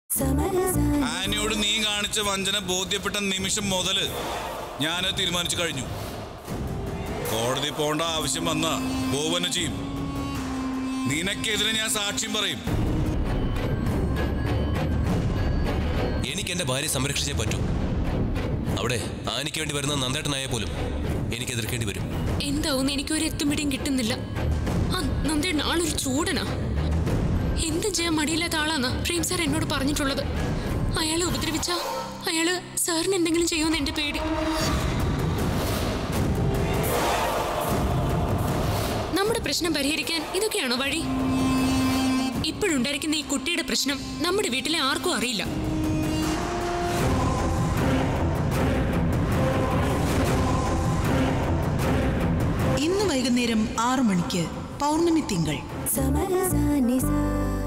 ആനിയോട് നീ കാണിച്ച വഞ്ചന ബോധ്യപ്പെട്ട നിമിഷം മുതല് ഞാൻ തീരുമാനിച്ചു കഴിഞ്ഞു കോടതി പോണ്ട ആവശ്യം വന്ന പോവന ചെയ്യും നിനക്കെതിരെ ഞാൻ സാക്ഷ്യം പറയും എനിക്ക് എന്റെ ഭാര്യയെ സംരക്ഷിച്ചേ പറ്റൂ അവിടെ ആനിക്ക് വേണ്ടി വരുന്ന നന്ദേട്ടനായ പോലും എനിക്ക് എതിർക്കേണ്ടി വരും എന്താവും എനിക്ക് ഒരു എത്തുമിടിയും കിട്ടുന്നില്ല ആ നന്ദേട്ടൻ ആളൊരു ചൂടനാ എന്തും ചെയ്യാൻ മടിയില്ലാത്ത ആളാന്നാ പ്രേം സാർ എന്നോട് പറഞ്ഞിട്ടുള്ളത് അയാളെ ഉപദ്രവിച്ച അയാള് സാറിന് എന്തെങ്കിലും ചെയ്യുമെന്ന് എന്റെ പേടി നമ്മുടെ പ്രശ്നം പരിഹരിക്കാൻ ഇതൊക്കെയാണോ വഴി ഇപ്പോഴുണ്ടായിരിക്കുന്ന ഈ കുട്ടിയുടെ പ്രശ്നം നമ്മുടെ വീട്ടിലെ ആർക്കും അറിയില്ല ഇന്ന് വൈകുന്നേരം ആറു മണിക്ക് പൗർണമി തിങ്കൾ സമരസാ നിസാ